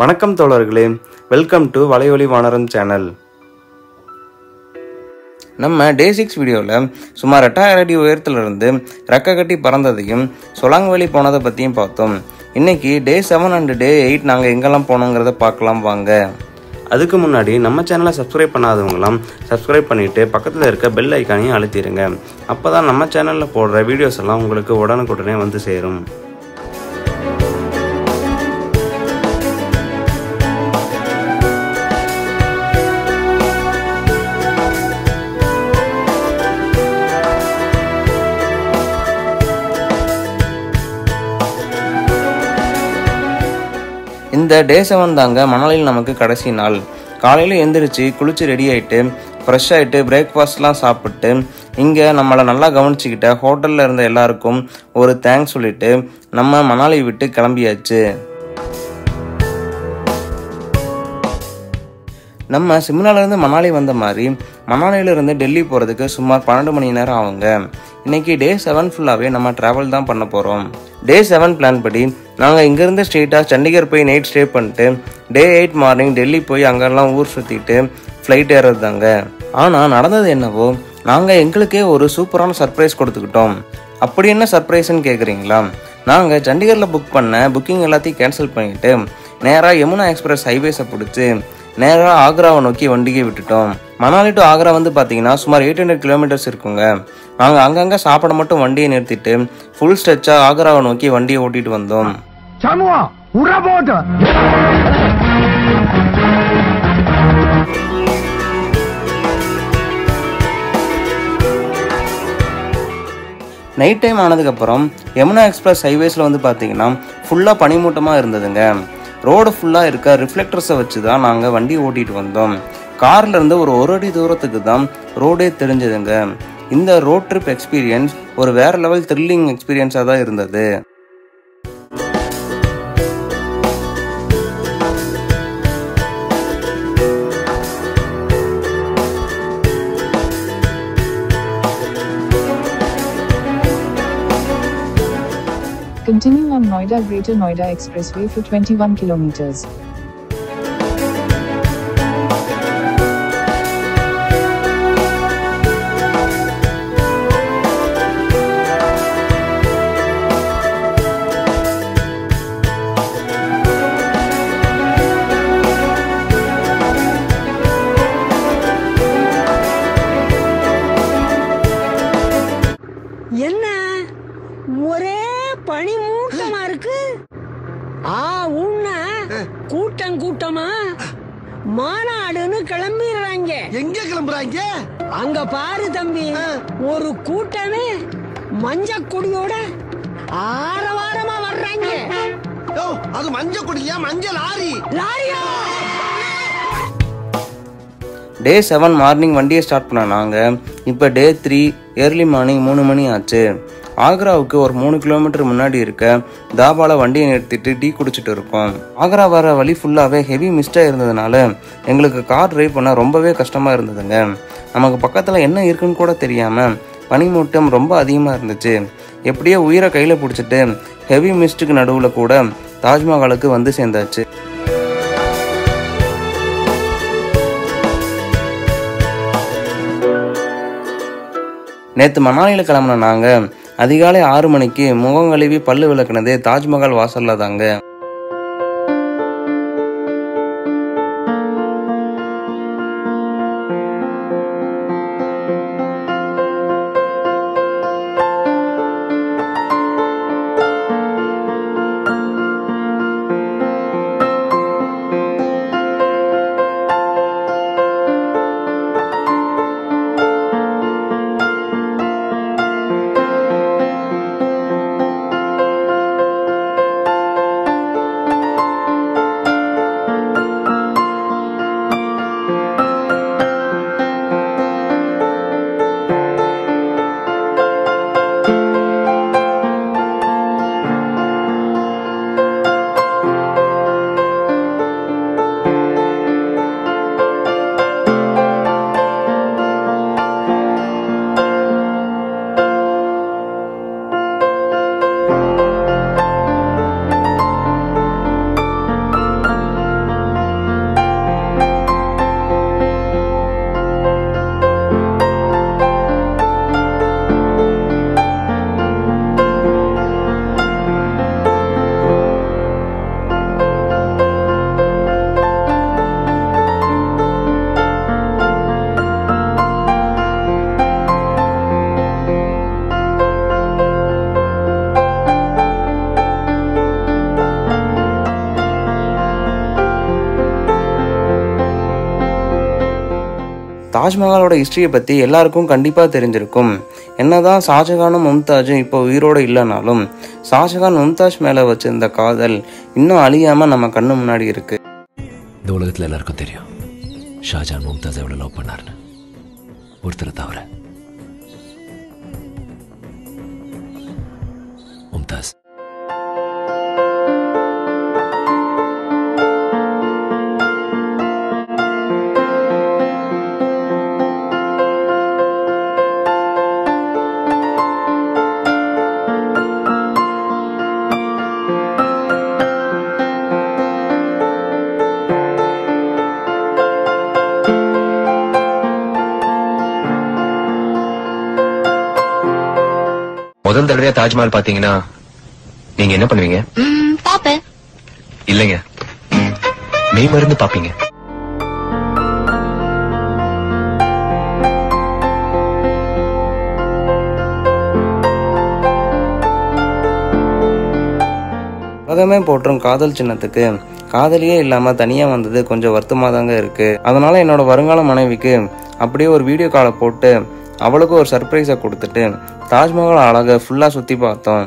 வணக்கம் தோழர்களே welcome to வலையொலி வானரம் சேனல் நம்ம டே சிக்ஸ் வீடியோவில் சுமார் எட்டாயிரம் அடி உயரத்திலிருந்து ரெக்க கட்டி பறந்ததையும் சொலாங்வெளி போனதை பற்றியும் பார்த்தோம் இன்னைக்கு day seven and day eight நாங்கள் எங்கெல்லாம் போனோங்கிறத பார்க்கலாம் வாங்க அதுக்கு முன்னாடி நம்ம சேனலை சப்ஸ்கிரைப் பண்ணாதவங்களாம் சப்ஸ்கிரைப் பண்ணிவிட்டு பக்கத்தில் இருக்க பெல் ஐக்கானையும் அழுத்திடுங்க அப்போ தான் நம்ம சேனலில் போடுற வீடியோஸ் எல்லாம் உங்களுக்கு உடனுக்குடனே வந்து சேரும் இந்த டே செவன் தாங்க மணாலியில் நமக்கு கடைசி நாள் காலையில் எந்திரிச்சு குளிச்சு ரெடி ஆகிட்டு ஃப்ரெஷ் ஆகிட்டு பிரேக்ஃபாஸ்ட்லாம் சாப்பிட்டு இங்கே நம்மளை நல்லா கவனிச்சுக்கிட்ட ஹோட்டலில் இருந்த எல்லாருக்கும் ஒரு தேங்க்ஸ் சொல்லிட்டு நம்ம மணாலி விட்டு கிளம்பியாச்சு நம்ம சிம்லாலேருந்து மணாலி வந்த மாதிரி மணாலியிலேருந்து டெல்லி போகிறதுக்கு சுமார் பன்னெண்டு மணி நேரம் ஆகுங்க இன்னைக்கு டே செவன் ஃபுல்லாகவே நம்ம ட்ராவல் தான் பண்ண போகிறோம் டே செவன் பிளான் படி நாங்கள் இங்கேருந்து ஸ்ட்ரெயிட்டாக சண்டிகர் போய் நைட் ஸ்டே பண்ணிட்டு டே எயிட் மார்னிங் டெல்லி போய் அங்கெல்லாம் ஊர் சுற்றிட்டு ஃப்ளைட் ஏறது தாங்க ஆனால் நடந்தது என்னவோ நாங்கள் எங்களுக்கே ஒரு சூப்பரான சர்ப்ரைஸ் கொடுத்துக்கிட்டோம் அப்படி என்ன சர்ப்ரைஸ்ன்னு கேட்குறீங்களா நாங்கள் சண்டிகரில் புக் பண்ண புக்கிங் எல்லாத்தையும் கேன்சல் பண்ணிவிட்டு நேராக யமுனா எக்ஸ்பிரஸ் ஹைவேஸை பிடிச்சி நேராக ஆக்ராவை நோக்கி வண்டியை விட்டுட்டோம் மணாலி டு ஆக்ரா வந்து பார்த்தீங்கன்னா சுமார் எயிட் ஹண்ட்ரட் கிலோமீட்டர்ஸ் இருக்குங்க நாங்கள் அங்கங்கே சாப்பிட மட்டும் வண்டியை நிறுத்திட்டு ஃபுல் ஸ்ட்ரெச்சாக ஆக்ராவை நோக்கி வண்டியை ஓட்டிட்டு வந்தோம் சமுவா உர போட்டு நைட் டைம் ஆனதுக்கப்புறம் யமுனா எக்ஸ்பிரஸ் ஹைவேஸில் வந்து பார்த்தீங்கன்னா ஃபுல்லாக பனிமூட்டமாக இருந்ததுங்க ரோடு ஃபுல்லாக இருக்க ரிஃப்ளெக்டர்ஸை வச்சு தான் நாங்கள் வண்டி ஓட்டிகிட்டு வந்தோம் கார்ல இருந்து ஒரு ஒரு அடி தூரத்துக்கு தான் ரோடே தெரிஞ்சதுங்க இந்த ரோட் ட்ரிப் எக்ஸ்பீரியன்ஸ் ஒரு வேற லெவல் த்ரில்லிங் எக்ஸ்பீரியன்ஸாக தான் இருந்தது Continuing on Noida Greater Noida Expressway for 21 kilometers. என்ன ஒரே பனி மூட்டமா இருக்கு ஆ உன்ன கூட்டம் கூட்டமா மாநாடுன்னு கிளம்பிடுறாங்க எங்க கிளம்புறாங்க அங்க பாரு தம்பி ஒரு கூட்டமே மஞ்ச கொடியோட ஆரவாரமா வர்றாங்க யோ, அது மஞ்ச குடியா மஞ்சள் லாரி லாரியா டே செவன் மார்னிங் வண்டியை ஸ்டார்ட் பண்ண நாங்கள் இப்போ டே த்ரீ ஏர்லி மார்னிங் மூணு மணி ஆச்சு ஆக்ராவுக்கு ஒரு மூணு கிலோமீட்டர் முன்னாடி இருக்க தாபால வண்டியை நிறுத்திட்டு டீ குடிச்சிட்டு இருக்கோம் ஆக்ரா வர வழி ஃபுல்லாகவே ஹெவி மிஸ்டாக இருந்ததுனால எங்களுக்கு கார் டிரைவ் பண்ண ரொம்பவே கஷ்டமாக இருந்ததுங்க நமக்கு பக்கத்தில் என்ன இருக்குன்னு கூட தெரியாமல் பனிமூட்டம் ரொம்ப அதிகமாக இருந்துச்சு எப்படியோ உயிரை கையில் பிடிச்சிட்டு ஹெவி மிஸ்ட்டுக்கு நடுவில் கூட தாஜ்மஹாலுக்கு வந்து சேர்ந்தாச்சு நேற்று மணாலியில் கிளம்புன நாங்கள் அதிகாலை ஆறு மணிக்கு முகம் கழுவி பல்லு விளக்குனதே தாஜ்மஹால் வாசல்ல தாங்க தாஜ்மஹாலோட ஹிஸ்டரியை பற்றி எல்லாருக்கும் கண்டிப்பாக தெரிஞ்சிருக்கும் என்னதான் ஷாஜகானும் மும்தாஜும் இப்போ உயிரோடு இல்லைனாலும் ஷாஜகான் மும்தாஜ் மேலே வச்சிருந்த காதல் இன்னும் அழியாமல் நம்ம கண்ணு முன்னாடி இருக்கு இந்த உலகத்தில் எல்லாருக்கும் தெரியும் ஷாஜான் மும்தாஸ் எவ்வளோ லவ் பண்ணாருன்னு ஒருத்தரை தவிர மும்தாஸ் முதல் தடவையா தாஜ்மஹால் பாத்தீங்கன்னா நீங்க என்ன பண்ணுவீங்க ம், பாப்பேன் இல்லைங்க மெய் மருந்து பாப்பீங்க உலகமே போற்றும் காதல் சின்னத்துக்கு காதலியே இல்லாமல் தனியாக வந்தது கொஞ்சம் வருத்தமாக தாங்க இருக்குது அதனால் என்னோட வருங்கால மனைவிக்கு அப்படியே ஒரு வீடியோ காலை போட்டு அவளுக்கும் ஒரு சர்ப்ரைஸை கொடுத்துட்டு தாஜ்மஹால் அழகை ஃபுல்லாக சுற்றி பார்த்தோம்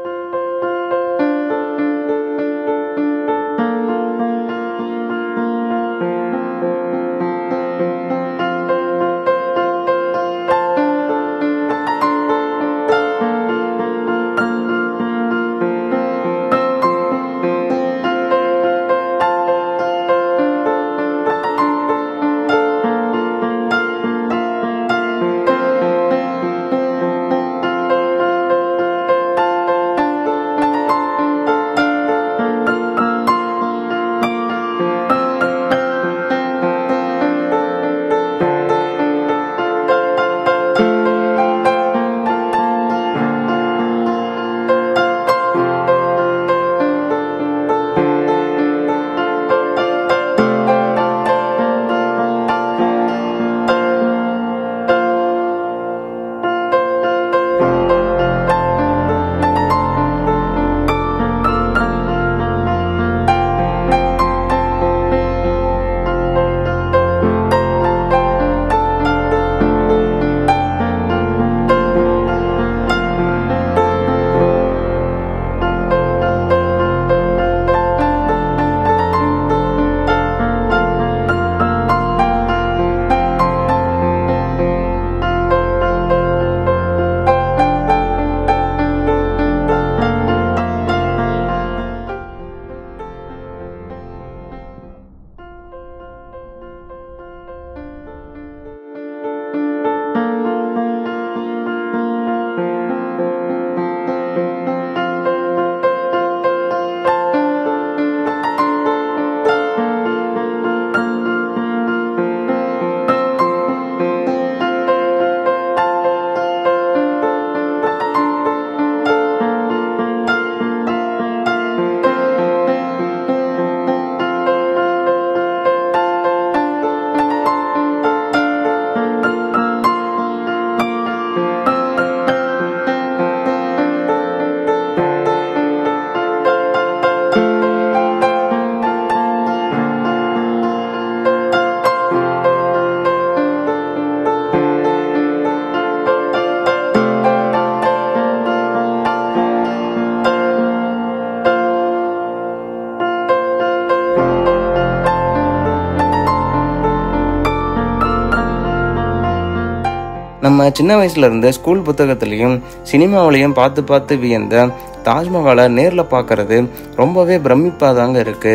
நம்ம சின்ன வயசுல இருந்து ஸ்கூல் புத்தகத்திலையும் சினிமாவிலையும் பார்த்து பார்த்து வியந்த தாஜ்மஹாலை நேரில் பார்க்கறது ரொம்பவே பிரமிப்பாக தாங்க இருக்கு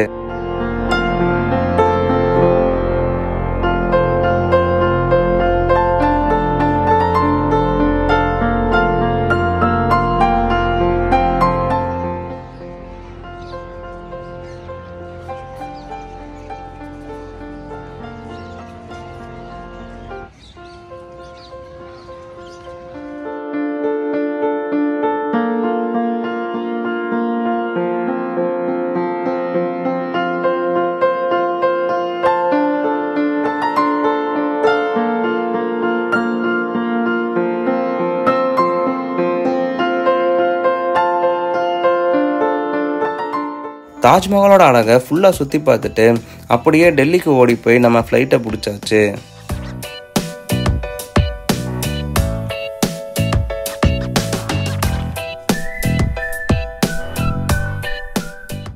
தாஜ்மஹாலோட அழகை ஃபுல்லாக சுற்றி பார்த்துட்டு அப்படியே டெல்லிக்கு ஓடி போய் நம்ம ஃப்ளைட்டை பிடிச்சாச்சு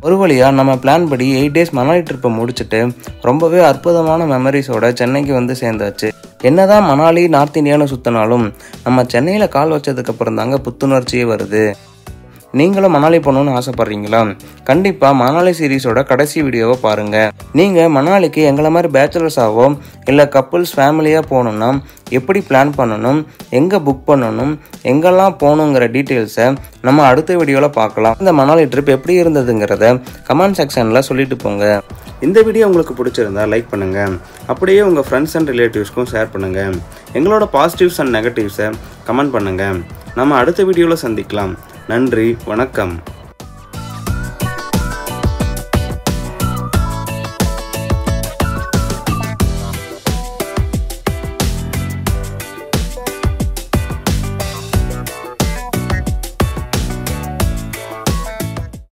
ஒரு வழியாக நம்ம பிளான் படி எயிட் டேஸ் மணாலி ட்ரிப்பை முடிச்சுட்டு ரொம்பவே அற்புதமான மெமரிஸோட சென்னைக்கு வந்து சேர்ந்தாச்சு என்னதான் மணாலி நார்த் இந்தியான்னு சுற்றினாலும் நம்ம சென்னையில் கால் வச்சதுக்கப்புறம் தாங்க புத்துணர்ச்சியே வருது நீங்களும் மணாலி போகணுன்னு ஆசைப்பட்றீங்களா கண்டிப்பாக மணாலி சீரிஸோட கடைசி வீடியோவை பாருங்கள் நீங்கள் மணாலிக்கு எங்களை மாதிரி பேச்சுலர்ஸாவோ இல்லை கப்புள்ஸ் ஃபேமிலியாக போகணுன்னா எப்படி பிளான் பண்ணணும் எங்கே புக் பண்ணணும் எங்கெல்லாம் போகணுங்கிற டீட்டெயில்ஸை நம்ம அடுத்த வீடியோவில் பார்க்கலாம் இந்த மணாலி ட்ரிப் எப்படி இருந்ததுங்கிறத கமெண்ட் செக்ஷனில் சொல்லிட்டு போங்க இந்த வீடியோ உங்களுக்கு பிடிச்சிருந்தா லைக் பண்ணுங்கள் அப்படியே உங்கள் ஃப்ரெண்ட்ஸ் அண்ட் ரிலேட்டிவ்ஸ்க்கும் ஷேர் பண்ணுங்கள் எங்களோட பாசிட்டிவ்ஸ் அண்ட் நெகட்டிவ்ஸை கமெண்ட் பண்ணுங்கள் நம்ம அடுத்த வீடியோவில் சந்திக்கலாம் நன்றி வணக்கம்